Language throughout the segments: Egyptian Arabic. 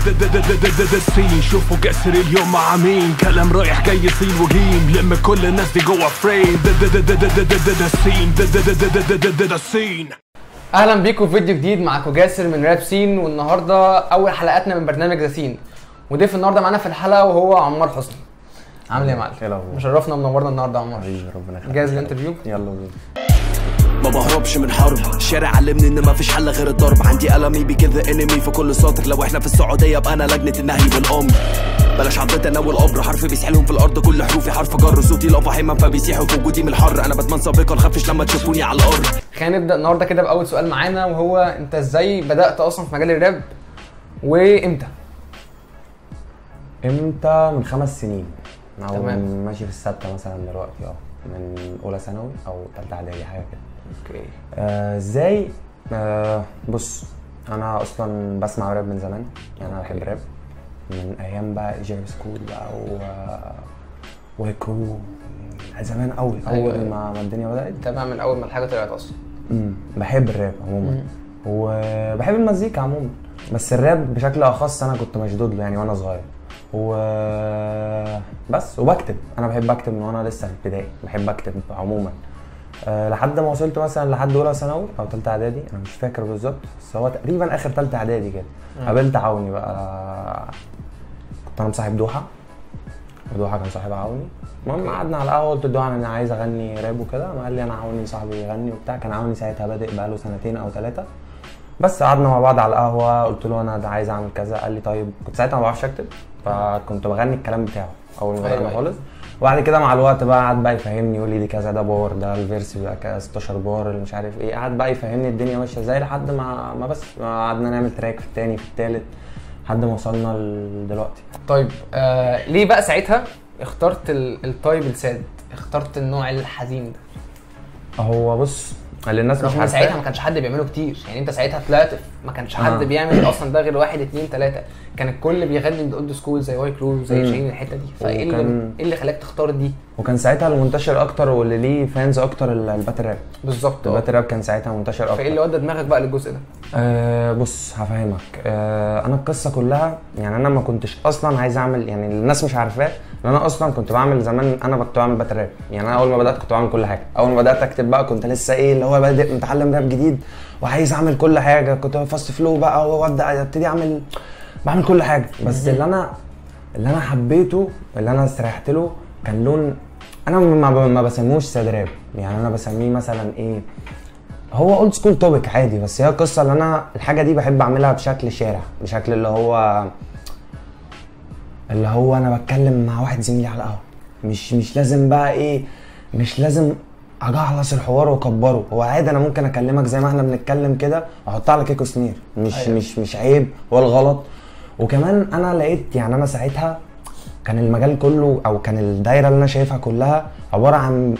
السين شوفوا جسر اليوم مع مين كلام رايح جاي يصيل وجيم لم كل الناس دي جوه فريم السين السين اهلا بيكم في فيديو جديد معاكم جاسر من راب سين والنهارده اول حلقاتنا من برنامج ذا سين وضيف النهارده معانا في الحلقه وهو عمار حسني عامل ايه يا معلم؟ ايه الاخبار؟ مشرفنا ومنورنا النهارده يا عمار حبيبي ربنا يخليك جاهز للانترفيو؟ يلا بينا ما بهربش من حرب الشارع علمني ان مفيش حل غير الضرب عندي قلمي بكذا انمي في كل سطر لو احنا في السعوديه يبقى انا لجنه النهي والامر بلاش عضت انا والقبر حرف بيسحلهم في الارض كل حروفي حرف جر صوتي لو فحيما فبيسيحوا في وجودي من الحر انا باتمان سابقا نخافش لما تشوفوني على الارض خلينا نبدا النهارده كده باول سؤال معانا وهو انت ازاي بدات اصلا في مجال الراب وامتى؟ امتى من خمس سنين او تمام. من ماشي في السته مثلا دلوقتي اه من اولى ثانوي او ثالثه اعدادي حاجه كده اوكي آه، ازاي آه بص انا اصلا بسمع راب من زمان يعني انا بحب راب من ايام بقى ايجيب سكول بقى و وكرو من زمان قوي اول أيوة، أيوة. ما ما الدنيا بدات تابع من اول ما الحاجه طلعت اصلا مم. بحب الراب عموما وبحب المزيكا عموما بس الراب بشكل اخص انا كنت مشدود له يعني وانا صغير و بس وبكتب انا بحب اكتب من وانا لسه في ابتدائي بحب اكتب عموما أه لحد ما وصلت مثلا لحد اولى ثانوي او ثالثه اعدادي انا مش فاكر بالظبط بس هو تقريبا اخر ثالثه اعدادي كده قابلت عوني بقى كنت انا مصاحب دوحه ودوحه كان صاحب عوني المهم قعدنا على القهوه قلت لدوحه انا عايز اغني راب وكده قام قال لي انا عوني صاحبي يغني وبتاع كان عوني ساعتها بادئ بقاله سنتين او ثلاثه بس قعدنا مع بعض على القهوه قلت له انا ده عايز اعمل كذا قال لي طيب كنت ساعتها ما بعرفش اكتب فكنت بغني الكلام بتاعه اول ما أيوة، بدأنا أيوة. خالص وبعد كده مع الوقت بقى قعد بقى يفهمني يقول لي دي كذا ده بار ده الفيرس بيبقى كذا 16 بار اللي مش عارف ايه قعد بقى يفهمني الدنيا ماشيه ازاي لحد ما ما بس ما قعدنا نعمل تراك في التاني في التالت لحد ما وصلنا لدلوقتي طيب آه ليه بقى ساعتها اخترت ال- التايب الساد اخترت النوع الحزين ده هو بص اللي الناس مش رغم ان عارفه ساعتها ما كانش حد بيعمله كتير يعني انت ساعتها طلعت ما كانش حد آه. بيعمل اصلا ده غير واحد اتنين تلاته كان الكل بيغني الاولد سكول زي واي كلو زي مم. شاهين الحته دي فايه اللي وكان- ايه اللي خلاك تختار دي وكان ساعتها المنتشر اكتر واللي ليه فانز اكتر ال- الباتل راب بالظبط اه. الباتل راب كان ساعتها منتشر اكتر فايه اللي ودى دماغك بقى للجزء ده أه بص هفهمك أه انا القصه كلها يعني انا ما كنتش اصلا عايز اعمل يعني الناس مش عارفاه ان انا اصلا كنت بعمل زمان انا كنت بعمل باتل راب يعني انا اول ما بدات كنت بعمل كل حاجه اول ما بدات اكتب بقى كنت لسه ايه اللي هو بادئ متعلم راب جديد وعايز اعمل كل حاجه كنت فاست فلو بقى وابدا ابتدي اعمل بعمل كل حاجه بس اللي انا اللي انا حبيته اللي انا استريحت له كان لون انا ما ما بسموش ساد راب يعني انا بسميه مثلا ايه هو اولد سكول توبيك عادي بس هي القصه اللي انا الحاجه دي بحب اعملها بشكل شارع بشكل اللي هو اللي هو انا بتكلم مع واحد زميلي على القهوه مش مش لازم بقى ايه مش لازم اجعلص الحوار واكبره هو عادي انا ممكن اكلمك زي ما احنا بنتكلم كده واحطها على كيك وسنير مش أيوة. أيوة. مش مش عيب ولا غلط وكمان انا لقيت يعني انا ساعتها كان المجال كله او كان الدايره اللي انا شايفها كلها عباره عن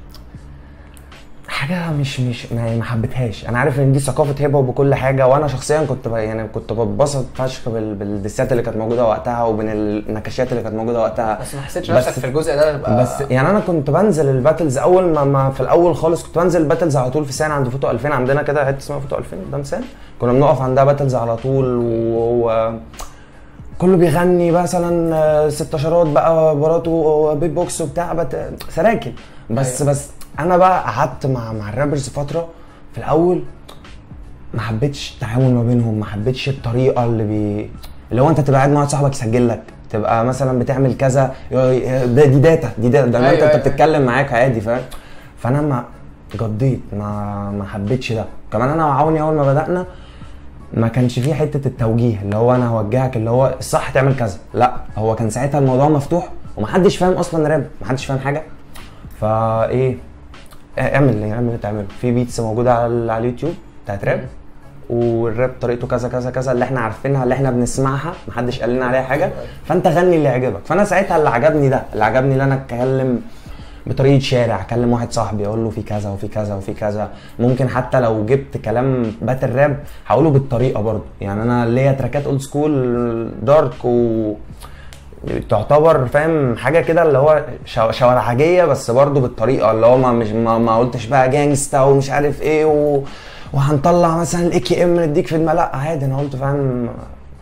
حاجه مش مش ما ما حبيتهاش انا عارف ان دي ثقافه هيب هوب وكل حاجه وانا شخصيا كنت ب- يعني كنت بتبسط فشخ بال- بالدسات اللي كانت موجوده وقتها وبين النكشات اللي كانت موجوده وقتها بس ما حسيتش بس- نفسك في الجزء ده تبقى بس يعني انا كنت بنزل الباتلز اول ما, ما في الاول خالص كنت بنزل الباتلز على طول في سان عند فوتو 2000 عندنا كده حته اسمها فوتو 2000 قدام سان كنا بنقف عندها باتلز على طول و, و... كله بيغني مثلا آه، ست شارات بقى بارات وبيت بوكس وبتاع بت... سراكل بس أيوة. بس انا بقى قعدت مع مع الرابرز فتره في الاول ما حبيتش التعامل ما بينهم ما حبيتش الطريقه اللي بي اللي هو انت تبقى قاعد مع واحد صاحبك يسجل لك تبقى مثلا بتعمل كذا ي- ده دي داتا دي داتا ده أيوة، انت أيوة. انت بتتكلم معاك عادي فاهم فانا ما جضيت ما ما حبيتش ده كمان انا وعوني اول ما بدانا ما كانش فيه حته التوجيه اللي هو انا هوجهك اللي هو الصح تعمل كذا لا هو كان ساعتها الموضوع مفتوح ومحدش فاهم اصلا راب محدش فاهم حاجه فايه اعمل اللي اعمل اللي تعمله في بيتس موجوده على على اليوتيوب بتاعت راب والراب طريقته كذا كذا كذا اللي احنا عارفينها اللي احنا بنسمعها محدش قال لنا عليها حاجه فانت غني اللي يعجبك فانا ساعتها اللي عجبني ده اللي عجبني اللي انا اتكلم بطريقه شارع اكلم واحد صاحبي اقول له في كذا وفي كذا وفي كذا ممكن حتى لو جبت كلام باتل راب هقوله بالطريقه برضه يعني انا ليا تراكات اولد سكول دارك و تعتبر فاهم حاجه كده اللي هو شو- شوارعجيه بس برضه بالطريقه اللي هو ما مش ما, ما قلتش بقى جانجستا ومش عارف ايه و... وهنطلع مثلا الاي كي ام نديك في دماغ لا عادي انا قلت فاهم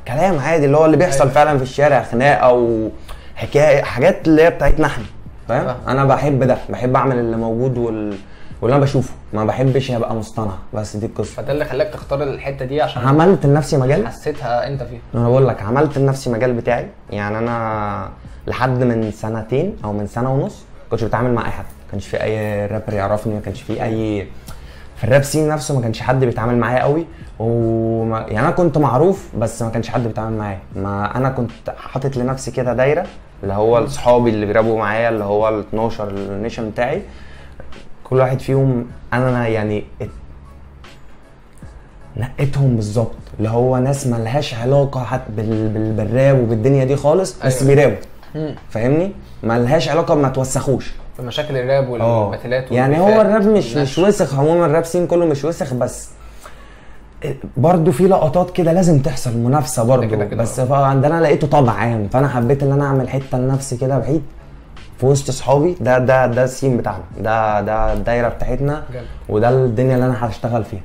كلام عادي اللي هو اللي بيحصل أيوة. فعلا في الشارع خناقه وحكايه حاجات اللي هي بتاعتنا احنا فاهم فاهم. انا بحب ده بحب اعمل اللي موجود وال... واللي انا بشوفه ما بحبش ابقى مصطنع بس دي القصه فده اللي خلاك تختار الحته دي عشان عملت لنفسي مجال حسيتها انت فيها انا بقول لك عملت لنفسي مجال بتاعي يعني انا لحد من سنتين او من سنه ونص كنتش بتعامل مع اي حد ما كانش في اي رابر يعرفني ما كانش في اي في الراب سين نفسه ما كانش حد بيتعامل معايا قوي وما... يعني انا كنت معروف بس ما كانش حد بيتعامل معايا ما انا كنت حاطط لنفسي كده دايره اللي هو اصحابي اللي بيرابوا معايا اللي هو ال 12 النيشن بتاعي كل واحد فيهم انا يعني ات- نقيتهم بالظبط اللي هو ناس ملهاش علاقه حتى بال... بال... بالراب وبالدنيا دي خالص بس أيوة. بيرابوا مم. فاهمني ملهاش علاقه ما توسخوش في مشاكل الراب اه والباتلات يعني هو والبيفات الراب مش مش والنشر. وسخ عموما الراب سين كله مش وسخ بس برضه في لقطات كده لازم تحصل منافسه برضه كده كده. بس عندنا لقيته طبع عام فانا حبيت ان انا اعمل حته لنفسي كده بعيد في وسط اصحابي ده ده ده السين بتاعنا ده ده الدايره بتاعتنا جامد. وده الدنيا اللي انا هشتغل فيها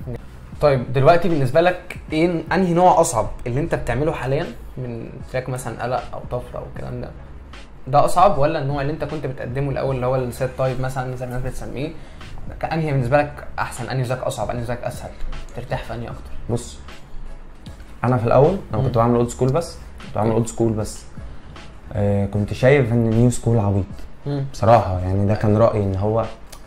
طيب دلوقتي بالنسبه لك ايه انهي نوع اصعب اللي انت بتعمله حاليا من تراك مثلا قلق او طفره او الكلام ده ده اصعب ولا النوع اللي انت كنت بتقدمه الاول اللي هو السيت تايب مثلا زي ما الناس بتسميه كان انهي بالنسبه لك احسن انهي ذاك اصعب انهي ذاك اسهل ترتاح في انهي اكتر بص انا في الاول انا كنت بعمل اولد سكول بس كنت بعمل اولد سكول بس آه كنت شايف ان النيو سكول عبيط مم. بصراحه يعني ده كان رايي ان هو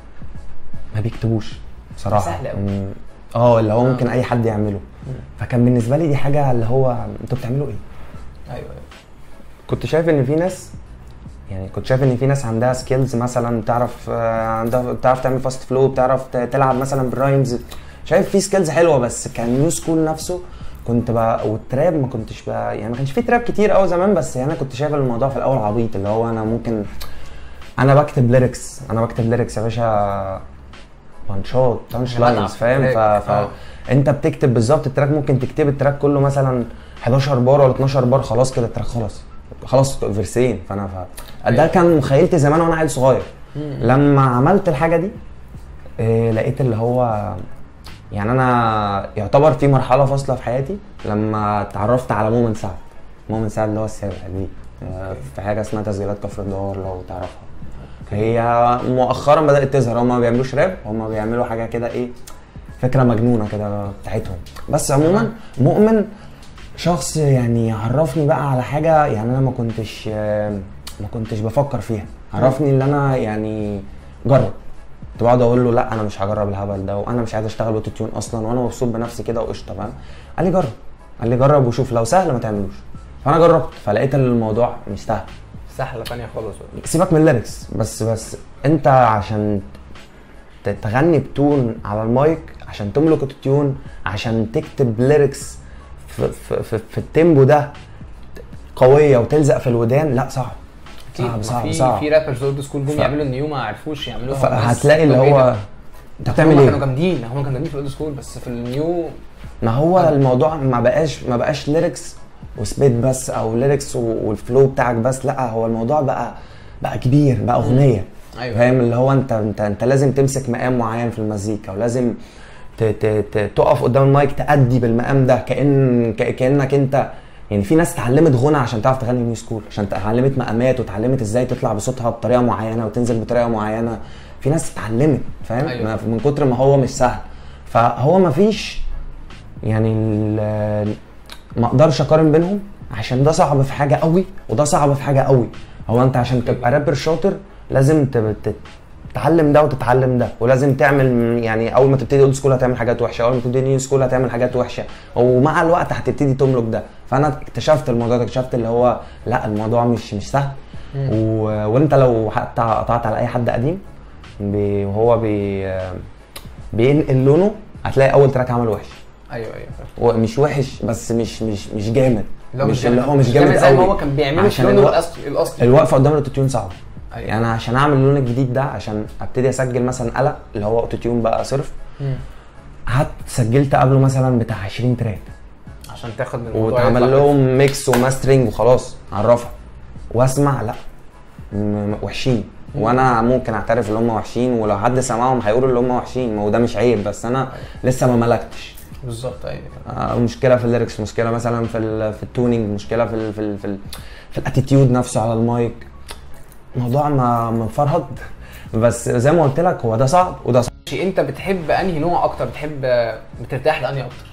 ما بيكتبوش بصراحه سهل أوي. مم، اه اللي هو ممكن اي حد يعمله فكان بالنسبه لي دي حاجه اللي هو انتوا بتعملوا ايه ايوه ايوه كنت شايف ان في ناس يعني كنت شايف ان في ناس عندها سكيلز مثلا بتعرف آه، عندها بتعرف تعمل فاست فلو بتعرف ت- تلعب مثلا بالرايمز شايف في سكيلز حلوه بس كان نيو سكول نفسه كنت بقى والتراب ما كنتش بقى يعني ما كانش في تراب كتير قوي زمان بس يعني انا كنت شايف الموضوع في الاول عبيط اللي هو انا ممكن انا بكتب ليركس انا بكتب ليركس يا باشا بانشات بانش ملعب لاينز فاهم ف... تراك. ف... آه. انت بتكتب بالظبط التراك ممكن تكتب التراك كله مثلا 11 بار ولا 12 بار خلاص كده التراك خلص خلاص فيرسين فانا ف... ده كان مخيلتي زمان وانا عيل صغير لما عملت الحاجه دي إيه لقيت اللي هو يعني انا يعتبر في مرحله فاصله في حياتي لما اتعرفت على مؤمن سعد مؤمن سعد اللي هو السابع دي آه، في حاجه اسمها تسجيلات كفر الدوار لو تعرفها هي مؤخرا بدات تظهر هم ما بيعملوش راب هم بيعملوا حاجه كده ايه فكره مجنونه كده بتاعتهم بس عموما مؤمن شخص يعني عرفني بقى على حاجه يعني انا ما كنتش آه، ما كنتش بفكر فيها عرفني ان انا يعني جرب كنت بقعد اقول له لا انا مش هجرب الهبل ده وانا مش عايز اشتغل اوتو تيون اصلا وانا مبسوط بنفسي كده وقشطه فاهم قال لي جرب قال لي جرب وشوف لو سهل ما تعملوش فانا جربت فلقيت ان الموضوع مش سهل سهله ثانيه خالص بقى. سيبك من الليركس بس بس انت عشان ت- تغني بتون على المايك عشان تملك التيون عشان تكتب ليركس في, في, في, في التيمبو ده قويه وتلزق في الودان لا صعب اكيد صعب ما صعب في صعب في رابرز اولد سكول جم ف- يعملوا النيو ما عرفوش يعملوها بس فهتلاقي اللي طب إيه هو ده؟ انت بتعمل هم كانوا ايه؟ جامدين هم كانوا جامدين في الاولد سكول بس في النيو ما هو الموضوع ما بقاش ما بقاش ليركس وسبيت بس او ليركس و- والفلو بتاعك بس لا هو الموضوع بقى بقى كبير بقى اغنيه أيوة. فاهم اللي هو انت انت انت لازم تمسك مقام معين في المزيكا ولازم ت ت ت تقف قدام المايك تأدي بالمقام ده كأن ك- كأنك انت يعني في ناس اتعلمت غنى عشان تعرف تغني نيو سكول عشان اتعلمت مقامات واتعلمت ازاي تطلع بصوتها بطريقه معينه وتنزل بطريقه معينه في ناس اتعلمت فاهم أيوة. أيوة. من كتر ما هو مش سهل فهو ما فيش يعني ال- ما اقدرش اقارن بينهم عشان ده صعب في حاجه قوي وده صعب في حاجه قوي هو انت عشان تبقى رابر شاطر لازم ت- ت- تتعلم ده وتتعلم ده ولازم تعمل يعني اول ما تبتدي اولد سكول هتعمل حاجات وحشه اول ما تبتدي نيو سكول هتعمل حاجات وحشه ومع الوقت هتبتدي تملك ده فانا اكتشفت الموضوع ده اكتشفت اللي هو لا الموضوع مش مش سهل و... وانت لو حتى قطعت على اي حد قديم بي... وهو بي... بينقل لونه هتلاقي اول تراك عمله وحش ايوه ايوه فاهم. هو مش وحش بس مش مش مش جامد اللي هو مش اللي هو مش جامد زي قوي ما هو كان بيعمله في عشان لونه الوقت الاصلي الاصلي الوقفه قدام الاوتوتيون صعبه أيوة. يعني أنا عشان اعمل اللون الجديد ده عشان ابتدي اسجل مثلا قلق اللي هو اوتوتيون بقى صرف مم. قعدت سجلت قبله مثلا بتاع 20 تراك عشان تاخد من الموضوع واتعمل يطلع لهم ميكس وماسترنج وخلاص عرفها واسمع لا م- م- وحشين وانا ممكن اعترف ان هم وحشين ولو حد سمعهم هيقولوا ان هم وحشين ما هو ده مش عيب بس انا لسه ما ملكتش بالظبط ايوه آه، مشكله في الليركس مشكله مثلا في ال في التونينج مشكله في ال في ال في, ال في الاتيتيود نفسه على المايك موضوع ما مفرهد بس زي ما قلت لك هو ده صعب وده صعب ماشي، انت بتحب انهي نوع اكتر بتحب بترتاح لانهي اكتر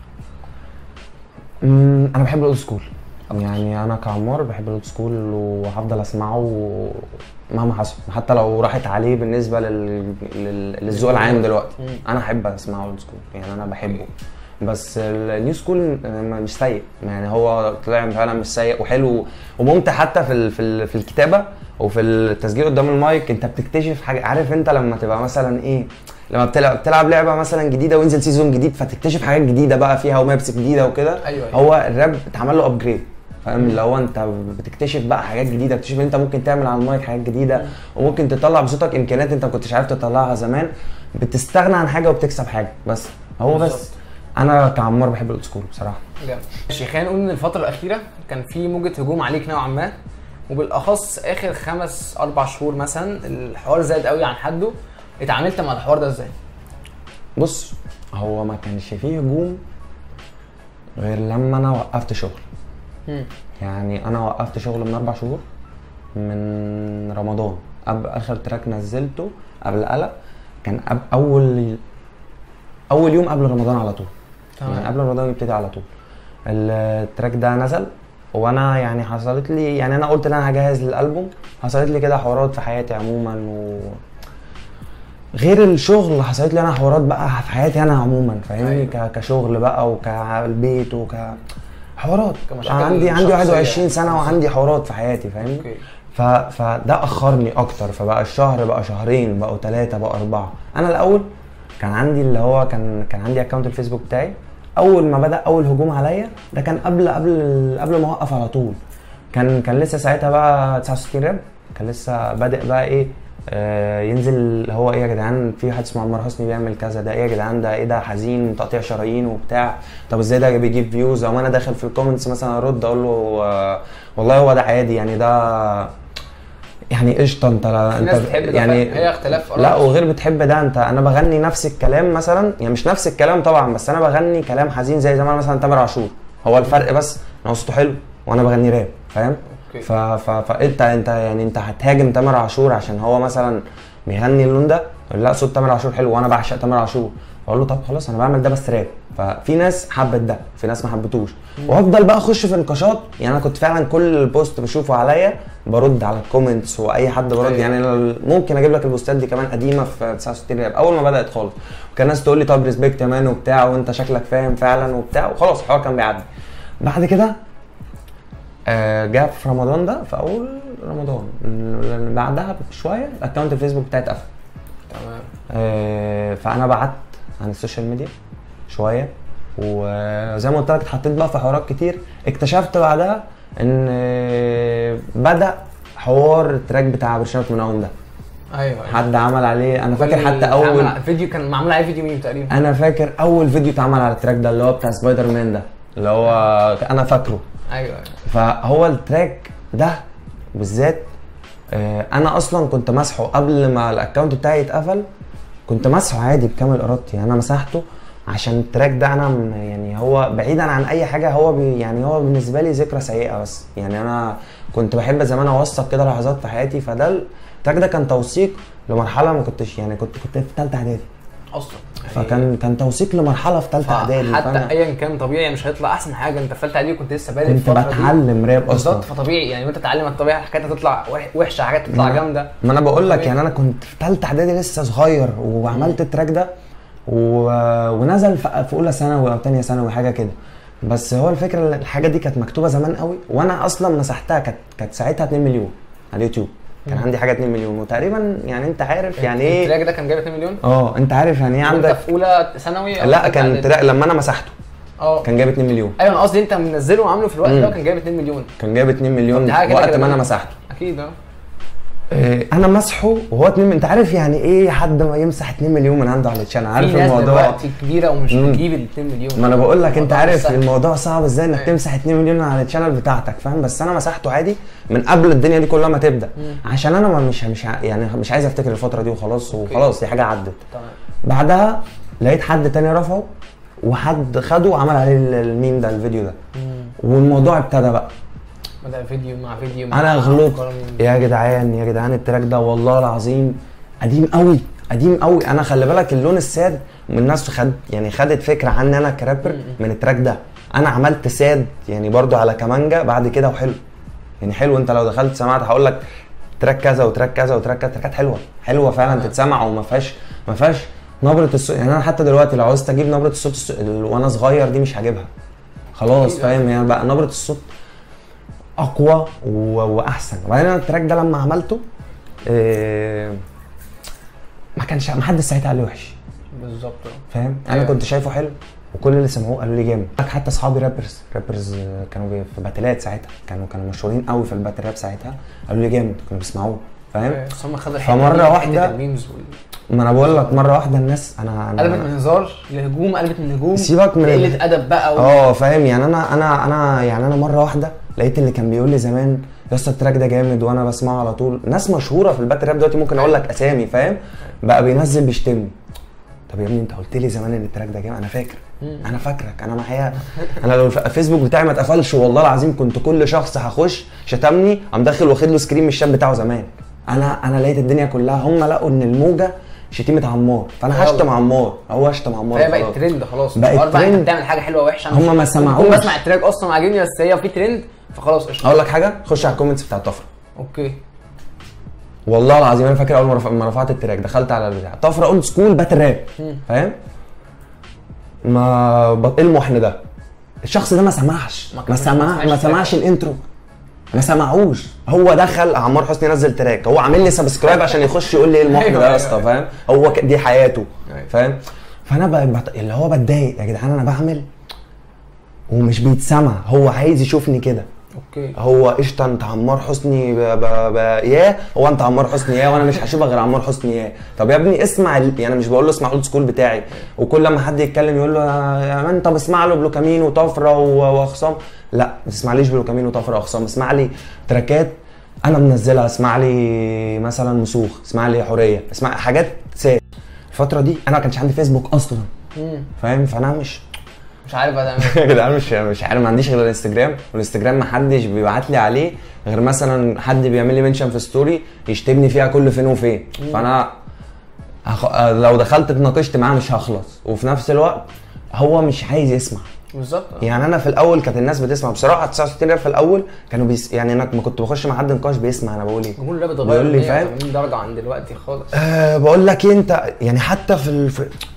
مم، انا بحب الاولد سكول يعني انا كعمار بحب الاولد سكول وهفضل اسمعه مهما حصل حتى لو راحت عليه بالنسبه لل... لل... للذوق العام دلوقتي مم. انا احب اسمعه اولد سكول يعني انا بحبه بس النيو سكول مش سيء يعني هو طلع فعلا مش سيء وحلو وممتع حتى في ال... في, ال... في الكتابه وفي التسجيل قدام المايك انت بتكتشف حاجه عارف انت لما تبقى مثلا ايه لما بتلعب بتلعب لعبه مثلا جديده وينزل سيزون جديد فتكتشف حاجات جديده بقى فيها ومابس جديده وكده أيوة، أيوة. هو الراب اتعمل له ابجريد فاهم اللي هو انت بتكتشف بقى حاجات جديده بتكتشف ان انت ممكن تعمل على المايك حاجات جديده وممكن تطلع بصوتك امكانيات انت ما كنتش عارف تطلعها زمان بتستغنى عن حاجه وبتكسب حاجه بس هو بس بالظبط. انا كعمار بحب الاولد سكول بصراحه جامد ماشي خلينا نقول ان الفتره الاخيره كان في موجه هجوم عليك نوعا ما وبالاخص اخر خمس اربع شهور مثلا الحوار زاد قوي عن حده اتعاملت مع الحوار ده ازاي؟ بص هو ما كانش فيه هجوم غير لما انا وقفت شغل مم. يعني انا وقفت شغل من اربع شهور من رمضان قبل اخر تراك نزلته قبل قلق كان أب اول اول يوم قبل رمضان على طول تمام. يعني قبل رمضان يبتدي على طول التراك ده نزل وانا يعني حصلت لي يعني انا قلت ان انا هجهز للالبوم حصلت لي كده حوارات في حياتي عموما و غير الشغل حصلت لي انا حوارات بقى في حياتي انا عموما فاهمني أيوة. ك- كشغل بقى وكالبيت وك حوارات كمشاكل عندي عندي شخصية 21 سنه يعني. وعندي حوارات في حياتي فاهمني اوكي ف... فده اخرني اكتر فبقى الشهر بقى شهرين بقوا ثلاثه بقوا اربعه انا الاول كان عندي اللي هو كان كان عندي اكونت الفيسبوك بتاعي اول ما بدا اول هجوم عليا ده كان قبل قبل قبل ما اوقف على طول كان كان لسه ساعتها بقى 69 راب كان لسه بادئ بقى ايه آه ينزل اللي هو ايه يا جدعان في واحد اسمه عمار حسني بيعمل كذا ده ايه يا جدعان ده ايه ده حزين تقطيع شرايين وبتاع طب ازاي ده بيجيب فيوز او انا داخل في الكومنتس مثلا ارد اقول له آه والله هو ده عادي يعني ده يعني قشطه انت لا في ناس بتحب ده يعني فعلا. هي اختلاف آراء. لا وغير بتحب ده انت انا بغني نفس الكلام مثلا يعني مش نفس الكلام طبعا بس انا بغني كلام حزين زي زمان مثلا تامر عاشور هو الفرق بس ان هو صوته حلو وانا بغني راب فاهم اوكي. ف... ف... فانت انت يعني انت هتهاجم تامر عاشور عشان هو مثلا بيغني اللون ده يقول لا صوت تامر عاشور حلو وانا بعشق تامر عاشور اقول له طب خلاص انا بعمل ده بس راب ففي ناس حبت ده في ناس ما حبتوش وافضل بقى اخش في نقاشات يعني انا كنت فعلا كل بوست بشوفه عليا برد على الكومنتس واي حد برد أيوة. يعني أنا ممكن اجيب لك البوستات دي كمان قديمه في 69 راب اول ما بدات خالص وكان ناس تقول لي طب ريسبكت يا مان وبتاع وانت شكلك فاهم فعلا وبتاع وخلاص الحوار كان بيعدي بعد كده آه، جه في رمضان ده في اول رمضان ال- بعدها بشويه الاكونت الفيسبوك بتاعي اتقفل تمام آه، فانا بعدت عن السوشيال ميديا شويه وزي ما قلت لك اتحطيت بقى في حوارات كتير اكتشفت بعدها ان آه، بدا حوار التراك بتاع برشامه منهم ده ايوه ايوه حد عمل عليه انا فاكر حتى اتعمل اول ع- فيديو كان معمول عليه فيديو ميم تقريبا انا فاكر اول فيديو اتعمل على التراك ده اللي هو بتاع سبايدر مان ده اللي هو انا فاكره ايوه ايوه فهو التراك ده بالذات آه، انا اصلا كنت مسحه قبل ما الاكونت بتاعي يتقفل كنت مسحه عادي بكامل ارادتي انا مسحته عشان التراك ده انا م- يعني هو بعيدا عن اي حاجه هو بي يعني هو بالنسبه لي ذكرى سيئه بس يعني انا كنت بحب زمان اوثق كده لحظات في حياتي فده التراك ده كان توثيق لمرحله ما كنتش يعني كنت كنت في ثالثه اعدادي اصلا فكان كان توثيق لمرحله في ثالثه اعدادي حتى فأنا ايا كان طبيعي مش هيطلع احسن حاجه انت في ثالثه اعدادي كنت لسه بادئ كنت الفترة دي. بتعلم راب اصلا بالظبط فطبيعي يعني وانت تتعلم الطبيعي حاجات هتطلع وح- وحشه حاجات تطلع ما- جامده ما انا بقول لك طبيعي. يعني انا كنت في ثالثه اعدادي لسه صغير وعملت التراك ده و... ونزل في في اولى ثانوي او ثانيه ثانوي حاجه كده بس هو الفكره إن الحاجه دي كانت مكتوبه زمان قوي وانا اصلا مسحتها كانت كانت ساعتها 2 مليون على اليوتيوب كان عندي حاجه 2 مليون وتقريبا يعني انت عارف يعني ايه التراك ده كان جايب 2 مليون اه انت عارف يعني ايه وانت عندك في اولى ثانوي أو لا تالتة كان إعدادي؟ تراك لما انا مسحته اه كان جايب 2 مليون ايوه انا قصدي انت منزله وعامله في الوقت مم. ده كان جايب 2 مليون كان جايب 2 مليون طب دي حاجة كده وقت كده ما انا بقى. مسحته اكيد اه آه، انا مسحه وهو 2 انت عارف يعني ايه حد ما يمسح 2 مليون من عنده على التشانل عارف في ناس الموضوع دلوقتي كبيره ومش مم. بتجيب ال 2 مليون ما انا بقول لك انت الموضوع عارف مش سهل. الموضوع صعب ازاي انك أيوة. تمسح 2 مليون على التشانل بتاعتك فاهم بس انا مسحته عادي من قبل الدنيا دي كلها ما تبدا عشان انا ما مش مش ع- يعني مش عايز افتكر الفتره دي وخلاص وخلاص دي حاجه عدت تمام بعدها لقيت حد تاني رفعه وحد خده وعمل عليه ال- الميم ده الفيديو ده والموضوع ابتدى بقى بدا فيديو مع فيديو مع انا غلطت أفكار من- يا جدعان يا جدعان التراك ده والله العظيم قديم قوي قديم قوي انا خلي بالك اللون الساد من الناس خد يعني خدت فكره عني انا كرابر من التراك ده انا عملت ساد يعني برضو على كمانجا بعد كده وحلو يعني حلو انت لو دخلت سمعت هقول لك تراك كذا وتراك كذا وتراك كذا تراكات حلوه حلوه فعلا تتسمع وما فيهاش ما فيهاش نبره الصوت يعني انا حتى دلوقتي لو عاوزت اجيب نبره الصوت الس- ال- وانا صغير دي مش هجيبها خلاص أكيد. فاهم يعني بقى نبره الصوت اقوى و... واحسن وبعدين انا التراك ده لما عملته إيه... ما كانش ما حدش ساعتها قال لي وحش بالظبط فاهم انا أيوة. كنت شايفه حلو وكل اللي سمعوه قالوا لي جامد حتى اصحابي رابرز رابرز آه، كانوا بي- في باتلات ساعتها كانوا كانوا مشهورين قوي في الباتل راب ساعتها قالوا لي جامد كانوا بيسمعوه فاهم بس هم خدوا فمرة الحتة دي، واحدة- حتة الميمز وال- ما انا بقول لك مره واحده الناس انا قلبت انا من هزار لهجوم قلبت من هجوم سيبك من ال- قله ادب بقى و... اه فاهم يعني انا انا انا يعني انا مره واحده لقيت اللي كان بيقول لي زمان يا اسطى التراك ده جامد وانا بسمعه على طول ناس مشهوره في الباتل راب دلوقتي ممكن اقول لك اسامي فاهم بقى بينزل بيشتمني طب يا ابني انت قلت لي زمان ان التراك ده جامد انا فاكر انا فاكرك انا معايا انا لو الفيسبوك بتاعي ما اتقفلش والله العظيم كنت كل شخص هخش شتمني قام داخل واخد له سكرين من الشات بتاعه زمان انا انا لقيت الدنيا كلها هم لقوا ان الموجه شتيمه عمار فانا يلا. هشتم عمار هو هشتم عمار فهي بقت خلاص. ترند خلاص بقت الحوار بقى انت ترند. بتعمل حاجه حلوه وحشه أنا هم مش- ما ممكن سمعوش. أكون بسمع التراك اصلا عاجبني بس هي في ترند فخلاص قشطه اقول لك حاجه خش على الكومنتس بتاع الطفره اوكي والله العظيم انا فاكر اول ما رف- ما رفعت التراك دخلت على البتاع طفره اولد سكول باتل راب فاهم ما ب... ايه المحن ده الشخص ده ما سمعش ما ما كملش- ما سمع سمعش ما التراك. سمعش الانترو ما سمعوش هو دخل عمار حسني نزل تراك هو عامل لي سبسكرايب عشان يخش يقول لي ايه المحن أيوة، ده يا أيوة، اسطى أيوة. فاهم هو ك... دي حياته أيوة. فاهم فانا ب... بت... اللي هو بتضايق يا جدعان انا بعمل ومش بيتسمع هو عايز يشوفني كده اوكي هو قشطه انت عمار حسني ب... ب... ب... ياه هو انت عمار حسني ياه وانا مش هشوفك غير عمار حسني ياه طب يا ابني اسمع ال... يعني مش بقول له اسمع اولد سكول بتاعي وكل لما حد يتكلم يقول له يا مان طب اسمع له بلوكامين وطفره و... واخصام لا ما تسمعليش بلوكامين وطفره واخصام اسمع لي تراكات انا منزلها اسمع لي مثلا مسوخ اسمع لي حوريه اسمع حاجات ساد الفتره دي انا ما كانش عندي فيسبوك اصلا مم. فاهم فانا مش مش عارف بقى تعمل يا جدعان مش مش عارف ما عنديش غير الانستجرام والانستجرام ما حدش بيبعت لي عليه غير مثلا حد بيعمل لي منشن في ستوري يشتمني فيها كل فين وفين فانا هخ... آه، لو دخلت اتناقشت معاه مش هخلص وفي نفس الوقت هو مش عايز يسمع بالظبط يعني انا في الاول كانت الناس بتسمع بصراحه 69 راب في الاول كانوا بيس... يعني انا لما كنت بخش مع حد نقاش بيسمع انا بقول ايه جمهور الراب اتغير بيقول لي فاهم 180 درجه عن دلوقتي خالص أه بقول لك ايه انت يعني حتى في الف...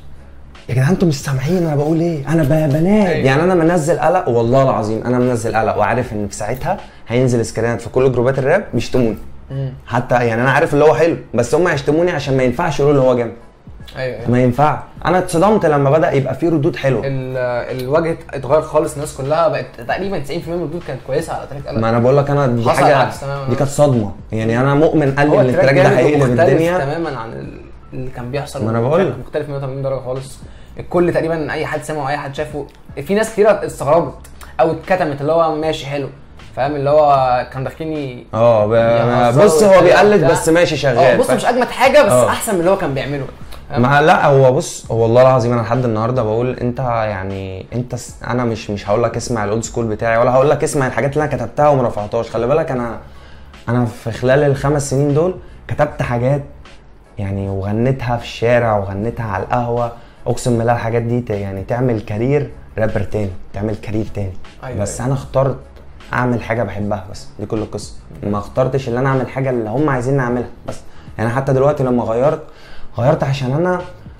يا جدعان انتوا مش سامعين انا بقول ايه انا ب- بنام أيوة. يعني انا منزل قلق والله العظيم انا منزل قلق وعارف ان في ساعتها هينزل سكرينات في كل جروبات الراب بيشتموني مم. حتى يعني انا عارف اللي هو حلو بس هم هيشتموني عشان ما ينفعش يقولوا اللي هو جامد ايوه ايوه ما ينفع انا اتصدمت لما بدا يبقى فيه ردود حلوه ال- الوجه اتغير خالص الناس كلها بقت تقريبا 90% من الردود كانت كويسه على تراك قلق ما انا بقول لك انا دي حصل حاجه العكس تماماً. دي كانت صدمه يعني انا مؤمن قال لي هو ان التراك ده جامد هيقلب ومختلف الدنيا تماما عن ال- اللي كان بيحصل ما أنا بقول كان لك. مختلف 180 درجه خالص الكل تقريبا اي حد سمعه واي حد شافه في ناس كتير استغربت او اتكتمت اللي هو ماشي حلو فاهم اللي هو كان داخلين اه ب- يهزروا بص هو وبتاع. بيقلد بس ماشي اه شغال بص فاهم؟ مش اجمد حاجه بس اه. احسن من اللي هو كان بيعمله فاهم؟ ما لا هو بص هو والله العظيم انا لحد النهارده بقول انت يعني انت س... انا مش مش هقول لك اسمع الاولد سكول بتاعي ولا هقول لك اسمع الحاجات اللي انا كتبتها وما رفعتهاش خلي بالك انا انا في خلال الخمس سنين دول كتبت حاجات يعني وغنيتها في الشارع وغنيتها على القهوه اقسم بالله الحاجات دي ت- يعني تعمل كارير رابر تاني تعمل كارير تاني أيوة، بس أيوة. انا اخترت اعمل حاجه بحبها بس دي كل القصه ما اخترتش ان انا اعمل حاجه اللي هم عايزين نعملها بس يعني حتى دلوقتي لما غيرت غيرت عشان انا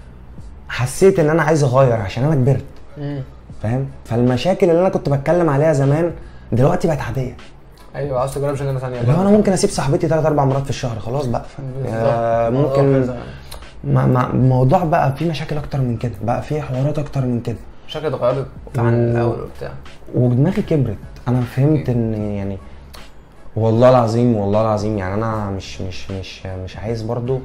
حسيت ان انا عايز اغير عشان انا كبرت مم. فاهم فالمشاكل اللي انا كنت بتكلم عليها زمان دلوقتي بقت عاديه ايوه عاوز تجرب جنرا ثانيه اللي هو انا ممكن اسيب صاحبتي ثلاث اربع مرات في الشهر خلاص بقى آه، بالظبط. ممكن بالظبط. ما ما الموضوع بقى فيه مشاكل اكتر من كده بقى فيه حوارات اكتر من كده شكل اتغيرت عن و- الاول وبتاع ودماغي كبرت انا فهمت ان يعني والله العظيم والله العظيم يعني انا مش مش مش مش عايز برضو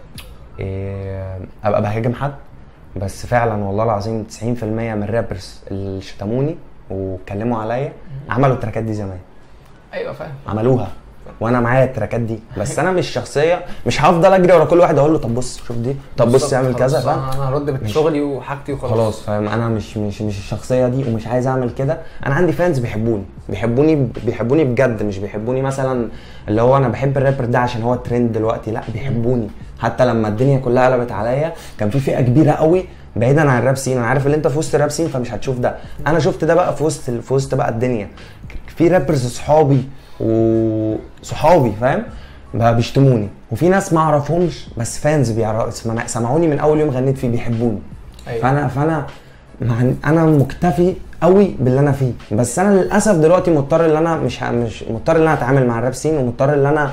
إيه ابقى بهاجم حد بس فعلا والله العظيم 90% من الرابرز اللي شتموني واتكلموا عليا عملوا التراكات دي زمان ايوه فاهم عملوها وانا معايا التراكات دي بس انا مش شخصيه مش هفضل اجري ورا كل واحد اقول له طب بص شوف دي طب بص اعمل كذا خلاص، فاهم انا أنا هرد بشغلي وحاجتي وخلاص خلاص فاهم انا مش مش مش الشخصيه دي ومش عايز اعمل كده انا عندي فانز بيحبوني بيحبوني بيحبوني بجد مش بيحبوني مثلا اللي هو انا بحب الرابر ده عشان هو ترند دلوقتي لا بيحبوني حتى لما الدنيا كلها قلبت عليا كان في فئه كبيره قوي بعيدا عن الراب سين انا عارف ان انت في وسط الراب سين فمش هتشوف ده انا شفت ده بقى في وسط في وسط بقى الدنيا في رابرز صحابي وصحابي فاهم بقى بيشتموني وفي ناس ما اعرفهمش بس فانز بيعرفوا سمعوني من اول يوم غنيت فيه بيحبوني أيوة. فانا فانا مع انا مكتفي قوي باللي انا فيه بس انا للاسف دلوقتي مضطر ان انا مش ه- مش مضطر ان انا اتعامل مع الراب سين ومضطر ان انا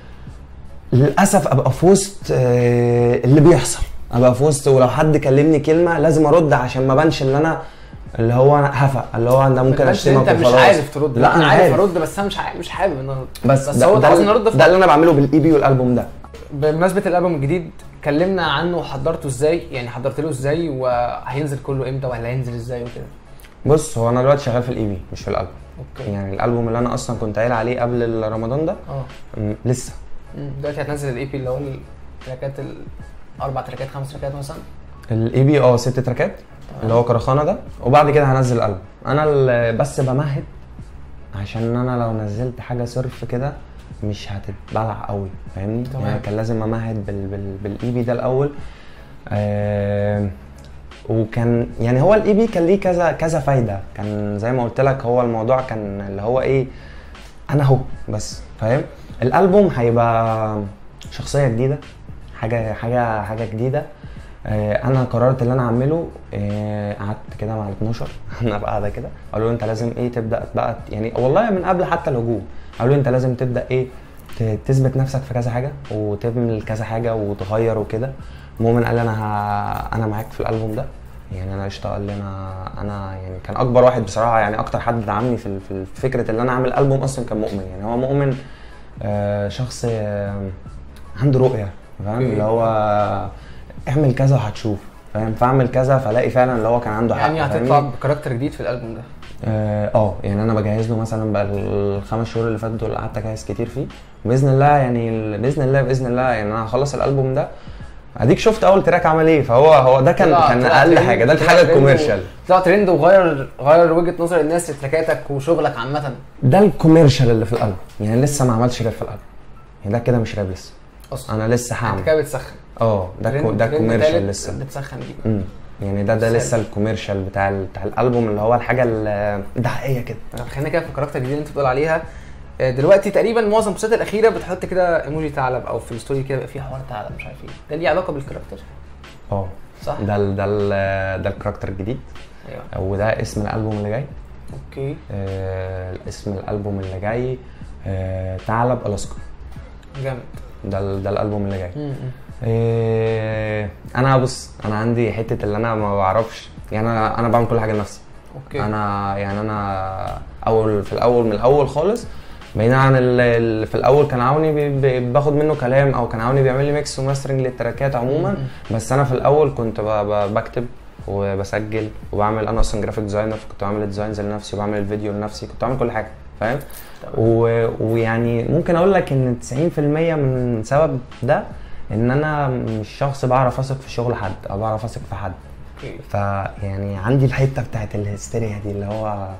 للاسف ابقى في وسط آه، اللي بيحصل ابقى في وسط ولو حد كلمني كلمه لازم ارد عشان ما بانش اللي انا اللي هو انا هفا اللي هو انا ممكن بس اشتمك انت مش وخلاص. عارف ترد لا انا عارف عارف ارد بس انا مش عارف مش حابب ان انا ارد بس, بس ده, هو ده, عاوزين اللي- نرد في ده اللي انا بعمله بالاي بي والالبوم ده بمناسبه الالبوم الجديد كلمنا عنه وحضرته ازاي يعني حضرت له ازاي وهينزل كله امتى ولا هينزل ازاي وكده بص هو انا دلوقتي شغال في الاي بي مش في الالبوم اوكي يعني الالبوم اللي انا اصلا كنت قايل عليه قبل رمضان ده اه م، لسه مم. دلوقتي هتنزل الاي بي اللي هو التراكات الاربع تراكات خمس تراكات مثلا الاي بي اه ست تراكات اللي هو كرخانه ده وبعد كده هنزل الالبوم انا ال- بس بمهد عشان انا لو نزلت حاجه صرف كده مش هتتبلع قوي فاهمني تمام. يعني كان لازم امهد بال بال بالاي بي ده الاول آه وكان يعني هو الاي بي كان ليه كذا كذا فايده كان زي ما قلت لك هو الموضوع كان اللي هو ايه انا اهو بس فاهم الالبوم هيبقى شخصيه جديده حاجه حاجه حاجه جديده آه، انا قررت اللي انا اعمله آه، قعدت كده مع ال 12 انا بقى قاعده كده قالوا لي انت لازم ايه تبدا بقى يعني والله من قبل حتى الهجوم قالوا لي انت لازم تبدا ايه ت- تثبت نفسك في كذا حاجه وتعمل كذا حاجه وتغير وكده مؤمن قال لي انا ه... انا معاك في الالبوم ده يعني انا قشطه قال لي انا انا يعني كان اكبر واحد بصراحه يعني اكتر حد دعمني في ال- في ال- في فكره ان انا اعمل البوم اصلا كان مؤمن يعني هو مؤمن آه، شخص آه، عنده رؤيه فاهم أوكي. اللي هو اعمل كذا وهتشوف فاهم فاعمل كذا فلاقي فعلا اللي هو كان عنده حق يعني فاهمني؟ هتطلع بكاركتر جديد في الالبوم ده اه آه، يعني انا بجهز له مثلا بقى الخمس شهور اللي فاتوا دول قعدت اجهز كتير فيه باذن الله يعني ال- باذن الله باذن الله يعني انا هخلص الالبوم ده اديك شفت اول تراك عمل ايه فهو هو ده كان طلع- كان طلع اقل ترند- حاجه ده طلع الحاجه ترند و- الكوميرشال طلع ترند وغير غير وجهه نظر الناس لتراكاتك وشغلك عامه ده الكوميرشال اللي في الالبوم يعني لسه ما عملش راب في الالبوم يعني ده كده مش راب لسه اصلا انا لسه انت هعمل كده بتسخن اه ده كو- ترند- ده ترند كوميرشال تالت لسه بتسخن بيه امم يعني ده ده حلو. لسه الكوميرشال بتاع ال- بتاع الالبوم اللي هو الحاجه ال- الدعائيه كده طب خلينا كده في الكاركتر الجديد اللي انت بتقول عليها آه، دلوقتي تقريبا معظم البوستات الاخيره بتحط كده ايموجي ثعلب او في الستوري كده بيبقى فيه حوار ثعلب مش عارف ايه ده ليه علاقه بالكاركتر اه صح ده ال ده ال ده الكاركتر الجديد ايوه وده اسم الالبوم اللي جاي اوكي آه اسم الالبوم اللي جاي آه ثعلب الاسكا جامد ده ال- ده الالبوم اللي جاي م- م. آه انا بص انا عندي حته اللي انا ما بعرفش يعني انا انا بعمل كل حاجه لنفسي اوكي انا يعني انا اول في الاول من الاول خالص بعيدا عن ال- ال- في الاول كان عاوني بي- بي- باخد منه كلام او كان عاوني بيعمل لي ميكس وماسترنج للتراكات عموما بس انا في الاول كنت ب- ب- بكتب وبسجل وبعمل انا اصلا جرافيك ديزاينر فكنت بعمل الديزاينز لنفسي وبعمل الفيديو لنفسي كنت بعمل كل حاجه فاهم و- ويعني ممكن اقول لك ان 90% من سبب ده ان انا مش شخص بعرف اثق في شغل حد او بعرف اثق في حد اوكي فيعني عندي الحته بتاعت الهستيريا دي اللي هو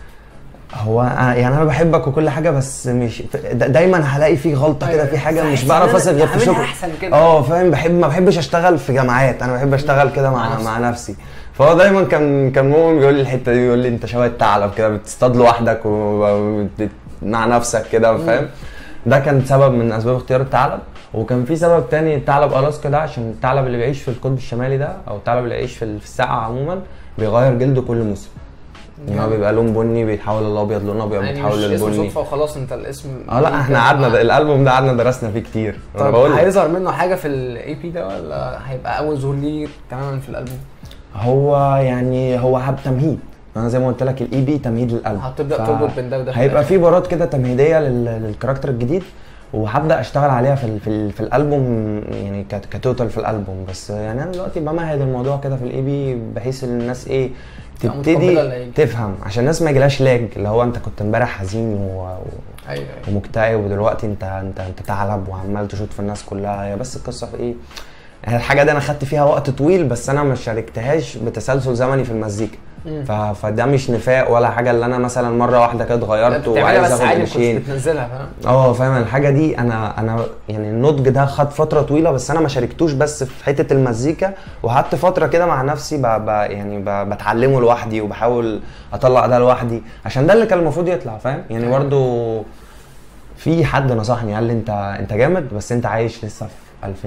هو أنا- يعني انا بحبك وكل حاجه بس مش دا- دايما هلاقي في غلطه كده في حاجه مش فحس بعرف إن أنا اثق غير في أعملها شغل احسن كده اه فاهم بحب ما بحبش اشتغل في جامعات انا بحب اشتغل كده مع مع نفسك. مع نفسي فهو دايما كان كان مؤمن بيقول لي الحته دي بيقول لي انت شبه الثعلب كده بتصطاد لوحدك و- وبت- مع نفسك كده فاهم ده كان سبب من اسباب اختيار الثعلب وكان في سبب تاني الثعلب الاسكا ده عشان الثعلب اللي بيعيش في القطب الشمالي ده او الثعلب اللي يعيش في ال- في الساقعه عموما بيغير جلده كل موسم يعني هو بيبقى لون بني بيتحول للابيض لون ابيض يعني بيتحول مش اسم للبني صدفه وخلاص انت الاسم اه لا احنا قعدنا ده الالبوم ده قعدنا درسنا فيه كتير انا طب بقول لك. هيظهر منه حاجه في الاي بي ده ولا هيبقى اول ظهور ليه تماما في الالبوم هو يعني هو هب تمهيد انا زي ما قلت لك الاي بي تمهيد للالبوم هتبدا ف- تربط بين ده وده في هيبقى الآخر. في بارات كده تمهيديه لل- للكاركتر الجديد وهبدا اشتغل عليها في ال في, ال في الالبوم يعني كت- كتوتال في الالبوم بس يعني انا دلوقتي بمهد الموضوع كده في الاي بي بحيث ان الناس ايه تبقى تبتدي متقبلة اللي هيجي. تفهم عشان الناس ما يجيلهاش لاج اللي هو انت كنت امبارح حزين و... و... ايوه ايوه ومكتئب ودلوقتي انت انت انت ثعلب وعمال تشوط في الناس كلها هي بس القصه في ايه؟ يعني الحاجه دي انا خدت فيها وقت طويل بس انا ما شاركتهاش بتسلسل زمني في المزيكا مم. ف... فده مش نفاق ولا حاجه اللي انا مثلا مره واحده كده اتغيرت بتعملها وعايز بس اخد عادي ما كنتش قرشين بتنزلها فاهم اه فاهم الحاجه دي انا انا يعني النضج ده خد فتره طويله بس انا ما شاركتوش بس في حته المزيكا وقعدت فتره كده مع نفسي ب... ب... يعني ب... بتعلمه لوحدي وبحاول اطلع ده لوحدي عشان ده اللي كان المفروض يطلع فاهم يعني أيوة. برضو في حد نصحني قال لي انت انت جامد بس انت عايش لسه في 2000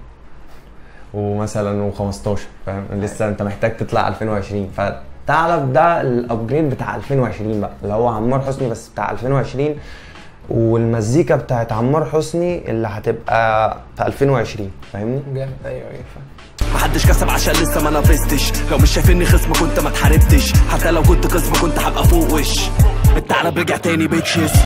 ومثلا و15 فاهم لسه انت محتاج تطلع 2020 فتعرف ده الابجريد بتاع 2020 بقى اللي هو عمار حسني بس بتاع 2020 والمزيكا بتاعت عمار حسني اللي هتبقى في 2020 فاهمني؟ جامد ايوه ايوه فاهم محدش كسب عشان لسه ما نافستش لو مش شايفني خصم كنت ما اتحاربتش حتى لو كنت قسم كنت هبقى فوق وش الثعلب رجع تاني بيتشيس